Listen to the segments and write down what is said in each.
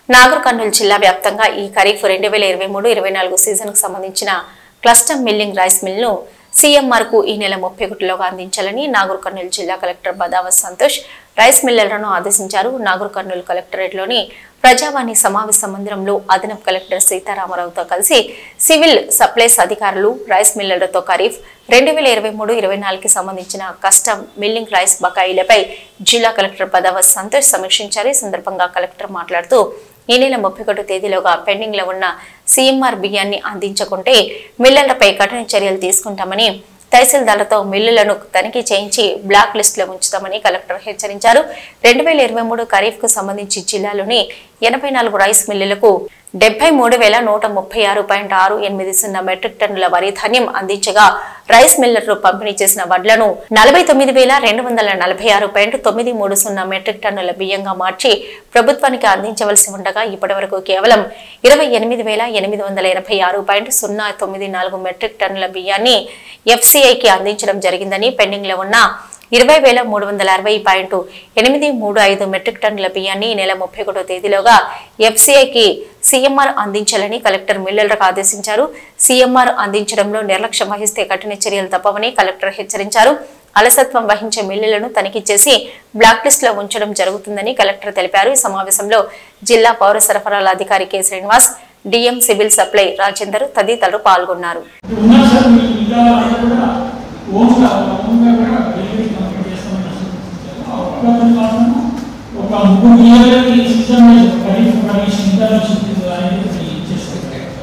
నాగర్ కర్నూలు జిల్లా వ్యాప్తంగా ఈ ఖరీఫ్ రెండు వేల ఇరవై మూడు ఇరవై నాలుగు సీజన్కు సంబంధించిన క్లస్టర్ మిల్లింగ్ రైస్ మిల్ను సీఎంఆర్ కు ఈ నెల ముప్పై ఒకటిలోగా అందించాలని నాగర్ కర్నూలు జిల్లా కలెక్టర్ బదావత్ సంతోష్ రైస్ మిల్లర్లను ఆదేశించారు నాగర్ కర్నూలు కలెక్టరేట్లోని ప్రజావాణి సమావేశ మందిరంలో అదనపు కలెక్టర్ సీతారామరావుతో కలిసి సివిల్ సప్లైస్ అధికారులు రైస్ మిల్లర్లతో ఖరీఫ్ రెండు వేల ఇరవై మూడు ఇరవై నాలుగుకి సంబంధించిన కస్టమ్ మిల్లింగ్ రైస్ బకాయిలపై జిల్లా కలెక్టర్ బదావత్ సంతోష్ సమీక్షించారు ఈ సందర్భంగా కలెక్టర్ మాట్లాడుతూ ఈ నెల ముప్పై ఒకటో తేదీలోగా పెండింగ్ లో ఉన్న సీఎంఆర్ బియ్యాన్ని అందించకుంటే మిల్లర్లపై కఠిన చర్యలు తీసుకుంటామని తహసీల్దార్లతో మిల్లులను తనిఖీ చేయించి బ్లాక్ లిస్ట్ లో ఉంచుతామని కలెక్టర్ హెచ్చరించారు రెండు వేల ఇరవై మూడు ఖరీఫ్ కు సంబంధించి జిల్లాలోని ఎనభై నాలుగు రైస్ మిల్లులకు డెబ్బై మూడు వేల నూట ముప్పై ఆరు పాయింట్ ఆరు ఎనిమిది సున్నా మెట్రిక్ టన్నుల వరి ధాన్యం అందించగా రైస్ మిల్లర్లు పంపిణీ చేసిన వడ్లను నలభై తొమ్మిది వేల రెండు వందల నలభై ఆరు పాయింట్ తొమ్మిది మూడు సున్నా మెట్రిక్ టన్నుల బియ్యంగా మార్చి ప్రభుత్వానికి అందించవలసి ఉండగా ఇప్పటివరకు కేవలం ఇరవై ఎనిమిది వేల ఎనిమిది వందల ఎనభై ఆరు పాయింట్ సున్నా తొమ్మిది నాలుగు మెట్రిక్ టన్నుల బియ్యాన్ని ఎఫ్సిఐకి అందించడం జరిగిందని పెండింగ్ లో ఉన్న ఇరవై వేల మూడు వందల అరవై పాయింట్ ఎనిమిది మూడు ఐదు మెట్రిక్ టన్నుల బియ్యాన్ని ఈ నెల ముప్పై ఒకటో తేదీలోగా ఎఫ్సిఐకి సీఎంఆర్ అందించాలని కలెక్టర్ మిల్లర్లకు ఆదేశించారు సీఎంఆర్ అందించడంలో నిర్లక్ష్యం వహిస్తే కఠిన చర్యలు తప్పవని కలెక్టర్ హెచ్చరించారు అలసత్వం వహించే మిల్లులను తనిఖీ చేసి బ్లాక్ లిస్ట్ లో ఉంచడం జరుగుతుందని కలెక్టర్ తెలిపారు ఈ సమావేశంలో జిల్లా పౌర సరఫరాల అధికారి K Srinivas DM civil supply Rajender తదితరులు పాల్గొన్నారు ఉన్నా సార్ మీకు ఇంకా వాళ్ళు కూడా ఓన్గా ఓన్గా కూడా డెలివరీ కంప్లీట్ చేస్తామని ఆశిస్తున్నాను. ఆ ఒక్క పని మాత్రం ఒక ముగ్గురు జిల్లాలకి సిస్టమ్ ఖరీఫ్ కమిషన్ ఇంకా చూస్తుంది అనేది ఇచ్చేస్తారు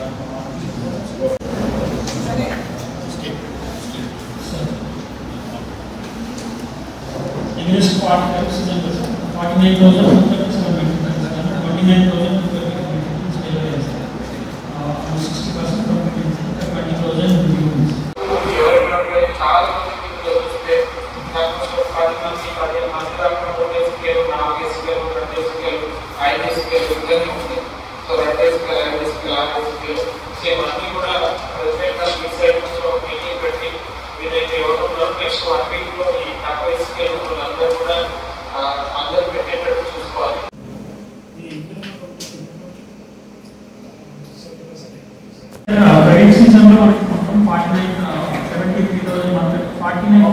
English forty five season forty nine thousand twenty nine thousand delivery చేస్తారు సిక్స్టీ పర్సెంట్ ట్వంటీ థౌసండ్ ఎవరైనా చాలా మంది మీకు దొరికితే దాంట్లో పది మంది పదిహేను మంది దాకా ఒకటే స్కేల్ నాలుగే స్కేల్ రెండే స్కేల్ ఐదు స్కేల్ ఇవన్నీ ఉంది సో రెండే స్కేల్ ఐదు స్కేల్ ఆరు స్కేల్ సేమ్ అన్నీ కూడా ప్రత్యేకంగా మీ సైడ్ నుంచి ఒక మీటింగ్ పెట్టి మీరైతే ఎవరు నెక్స్ట్ వన్ వీక్లో ఈ తక్కువ స్కేల్ అందరూ కూడా ఆ, అందరూ పెట్టేటట్టు చూసుకోవాలి రైట్ సీజన్లో మనకి మొత్తం forty nine seventy three thousand month forty nine